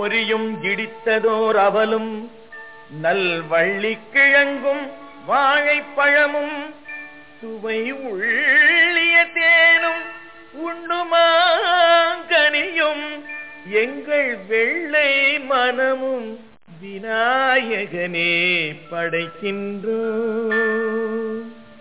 பொரியும் இடித்ததோர் அவலும் நல் வள்ளிக்கிழங்கும் வாழைப்பழமும் சுவை உள்ளிய தேனும் உண்ணுமாங்கனியும் எங்கள் வெள்ளை மனமும் விநாயகனே படைக்கின்றோம்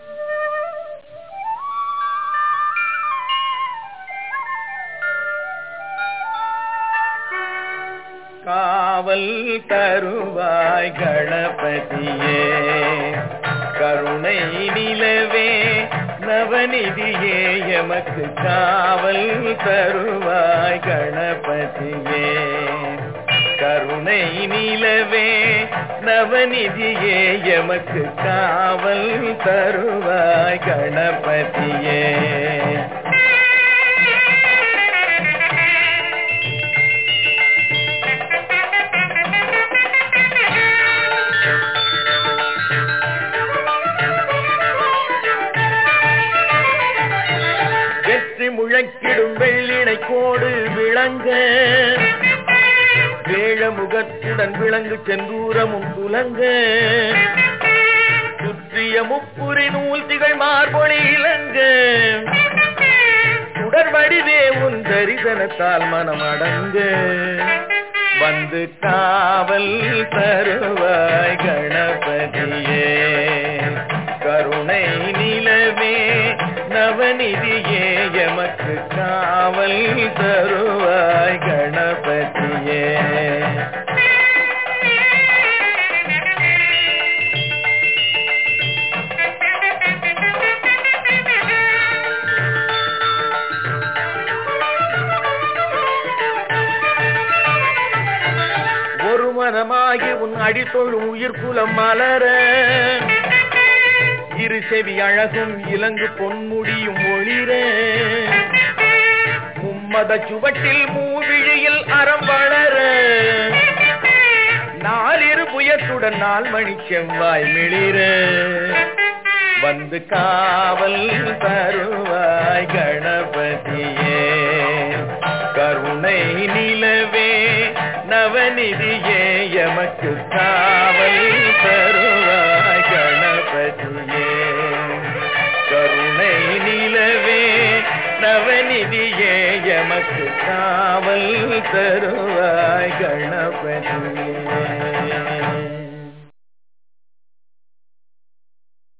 காவல் தருவாய் கணபதியே கருணை நிலவே நவநிதியே எமக்கு காவல் தருவாய் கணபதியே கருணை நிலவே நவநிதியே எமக்கு காவல் தருவாய் கணபதியே வெற்றி முழக்கிடும் வெள்ளினை கோடு விளங்க வேழமுகத்துடன் விளங்கு செந்தூரமும் துலங்க சுற்றிய முப்புரி நூல் திகழ் மார்பொழி இளங்க சுடர் வடிவே உன் தரிசனத்தால் மனம் அடங்க வந்து காவல் தருவாய் கணபதியே கருணை நிலவே நவநிதியே எமக்கு காவல் தருவாய் கணபதியே ஒரு மனமாகி உன் அடித்தொழும் உயிர் குலம் மலர இரு செவி அழகும் இலங்கு பொன்முடியும் ஒளிர மும்மத சுவட்டில் மூவிழியில் அறம் வளர நாலிரு புயத்துடன் நாள் மணி செவ்வாய் மிளிர வந்து காவல் தருவாய் கணபதியே கருணை நிலவே நவநிதியே எமக்கு காவல் தருவாய் கணபதியே கருணை நிலவே நவநிதியே எமக்கு காவல் தருவாய் கணபதியே